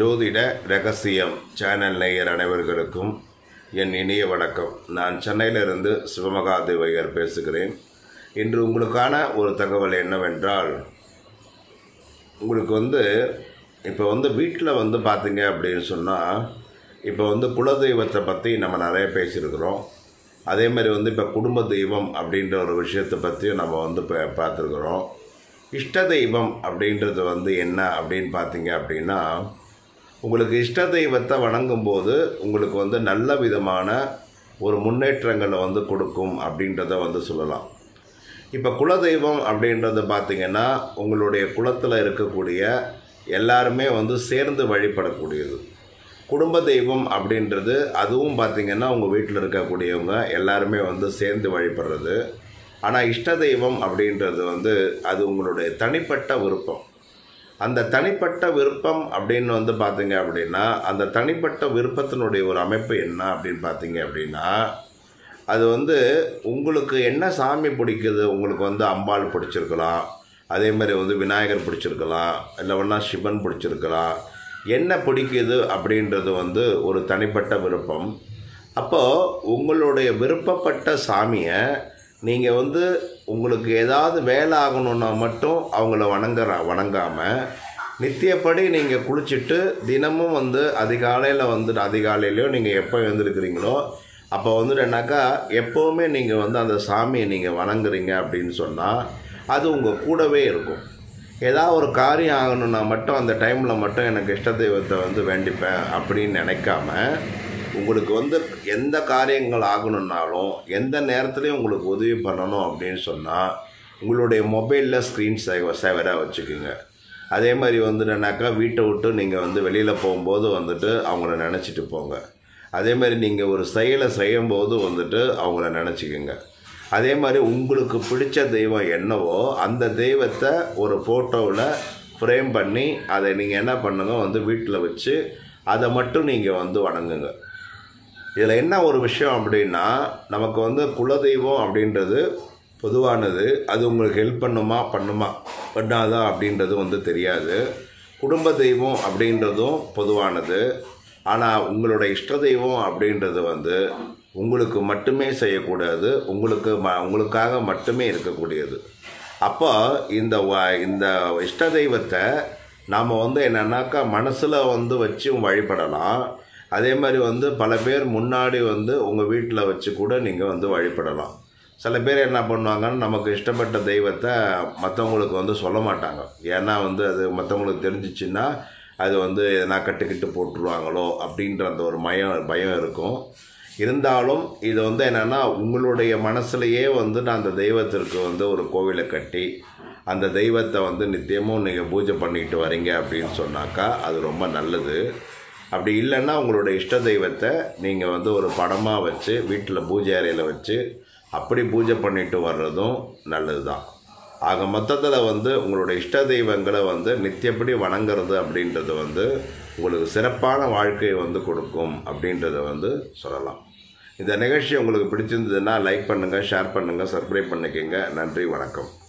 ஜோதிட ரகசியம் சேனல் நேயர் அனைவர்களுக்கும் என் இனிய வணக்கம் நான் சென்னையிலிருந்து சிவமகாதேவையர் பேசுகிறேன் இன்று உங்களுக்கான ஒரு தகவல் என்னவென்றால் உங்களுக்கு வந்து இப்போ வந்து வீட்டில் வந்து பார்த்தீங்க அப்படின்னு சொன்னால் இப்போ வந்து குலதெய்வத்தை பற்றி நம்ம நிறைய பேசியிருக்கிறோம் அதே மாதிரி வந்து இப்போ குடும்ப தெய்வம் அப்படின்ற ஒரு விஷயத்தை பற்றியும் நம்ம வந்து இப்போ பார்த்துருக்குறோம் இஷ்ட தெய்வம் அப்படின்றது வந்து என்ன அப்படின்னு பார்த்தீங்க அப்படின்னா உங்களுக்கு இஷ்ட தெய்வத்தை வணங்கும்போது உங்களுக்கு வந்து நல்ல விதமான ஒரு முன்னேற்றங்களை வந்து கொடுக்கும் அப்படின்றத வந்து சொல்லலாம் இப்போ குலதெய்வம் அப்படின்றது பார்த்தீங்கன்னா உங்களுடைய குலத்தில் இருக்கக்கூடிய எல்லாருமே வந்து சேர்ந்து வழிபடக்கூடியது குடும்ப தெய்வம் அப்படின்றது அதுவும் பார்த்தீங்கன்னா உங்கள் வீட்டில் இருக்கக்கூடியவங்க எல்லாருமே வந்து சேர்ந்து வழிபடுறது ஆனால் இஷ்ட தெய்வம் அப்படின்றது வந்து அது உங்களுடைய தனிப்பட்ட விருப்பம் அந்த தனிப்பட்ட விருப்பம் அப்படின்னு வந்து பார்த்தீங்க அப்படின்னா அந்த தனிப்பட்ட விருப்பத்தினுடைய ஒரு அமைப்பு என்ன அப்படின்னு பார்த்தீங்க அப்படின்னா அது வந்து உங்களுக்கு என்ன சாமி பிடிக்குது உங்களுக்கு வந்து அம்பாள் பிடிச்சிருக்கலாம் அதே மாதிரி வந்து விநாயகர் பிடிச்சிருக்கலாம் இல்லை வேணா சிவன் பிடிச்சிருக்கலாம் என்ன பிடிக்குது அப்படின்றது வந்து ஒரு தனிப்பட்ட விருப்பம் அப்போது உங்களுடைய விருப்பப்பட்ட சாமியை நீங்கள் வந்து உங்களுக்கு ஏதாவது வேலை ஆகணுன்னா மட்டும் அவங்கள வணங்குற வணங்காமல் நித்தியப்படி நீங்கள் குளிச்சுட்டு தினமும் வந்து அதிகாலையில் வந்து அதிகாலையிலையோ நீங்கள் எப்போ எழுந்திருக்கிறீங்களோ அப்போ வந்துட்டுனாக்கா எப்போவுமே நீங்கள் வந்து அந்த சாமியை நீங்கள் வணங்குறீங்க அப்படின்னு சொன்னால் அது உங்கள் கூடவே இருக்கும் ஏதாவது ஒரு காரியம் ஆகணும்னா மட்டும் அந்த டைமில் மட்டும் எனக்கு இஷ்ட தெய்வத்தை வந்து வேண்டிப்பேன் அப்படின்னு நினைக்காம உங்களுக்கு வந்து எந்த காரியங்கள் ஆகணுன்னாலும் எந்த நேரத்துலையும் உங்களுக்கு உதவி பண்ணணும் அப்படின்னு சொன்னால் உங்களுடைய மொபைலில் ஸ்க்ரீன் சேவ சேவராக வச்சுக்கோங்க அதே மாதிரி வந்துட்டுனாக்கா வீட்டை விட்டு நீங்கள் வந்து வெளியில் போகும்போது வந்துட்டு அவங்கள நினச்சிட்டு போங்க அதே மாதிரி நீங்கள் ஒரு செயலை செய்யும்போது வந்துட்டு அவங்கள நினச்சிக்கோங்க அதே மாதிரி உங்களுக்கு பிடிச்ச தெய்வம் என்னவோ அந்த தெய்வத்தை ஒரு ஃபோட்டோவில் ஃப்ரேம் பண்ணி அதை நீங்கள் என்ன பண்ணுங்க வந்து வீட்டில் வச்சு அதை மட்டும் நீங்கள் வந்து வணங்குங்க இதில் என்ன ஒரு விஷயம் அப்படின்னா நமக்கு வந்து குலதெய்வம் அப்படின்றது பொதுவானது அது உங்களுக்கு ஹெல்ப் பண்ணுமா பண்ணுமா பண்ணாதா அப்படின்றது வந்து தெரியாது குடும்ப தெய்வம் அப்படின்றதும் பொதுவானது ஆனால் உங்களோட இஷ்ட தெய்வம் அப்படின்றது வந்து உங்களுக்கு மட்டுமே செய்யக்கூடாது உங்களுக்கு ம உங்களுக்காக மட்டுமே இருக்கக்கூடியது அப்போ இந்த வ இந்த இஷ்ட தெய்வத்தை நாம் வந்து என்னன்னாக்கா மனசில் வந்து வச்சும் வழிபடலாம் அதே மாதிரி வந்து பல பேர் முன்னாடி வந்து உங்கள் வீட்டில் வச்சு கூட நீங்கள் வந்து வழிபடலாம் சில பேர் என்ன பண்ணுவாங்கன்னா நமக்கு இஷ்டப்பட்ட தெய்வத்தை மற்றவங்களுக்கு வந்து சொல்ல மாட்டாங்க ஏன்னா வந்து அது மற்றவங்களுக்கு தெரிஞ்சிச்சின்னா அது வந்து எதனா கட்டுக்கிட்டு போட்டுருவாங்களோ அப்படின்ற அந்த ஒரு மயம் பயம் இருக்கும் இருந்தாலும் இது வந்து என்னென்னா உங்களுடைய மனசுலையே வந்து நான் அந்த தெய்வத்திற்கு வந்து ஒரு கோவிலை கட்டி அந்த தெய்வத்தை வந்து நித்தியமும் நீங்கள் பூஜை பண்ணிட்டு வரீங்க அப்படின்னு சொன்னாக்கா அது ரொம்ப நல்லது அப்படி இல்லைன்னா உங்களோட இஷ்ட தெய்வத்தை நீங்கள் வந்து ஒரு படமாக வச்சு வீட்டில் பூஜை அறையில் வச்சு அப்படி பூஜை பண்ணிட்டு வர்றதும் நல்லது தான் ஆக மொத்தத்தில் வந்து உங்களோட இஷ்ட தெய்வங்களை வந்து நித்தியப்படி வணங்குறது அப்படின்றது வந்து உங்களுக்கு சிறப்பான வாழ்க்கையை வந்து கொடுக்கும் அப்படின்றத வந்து சொல்லலாம் இந்த நிகழ்ச்சி உங்களுக்கு பிடிச்சிருந்ததுன்னா லைக் பண்ணுங்கள் ஷேர் பண்ணுங்கள் சப்ஸ்கிரைப் பண்ணிக்கோங்க நன்றி வணக்கம்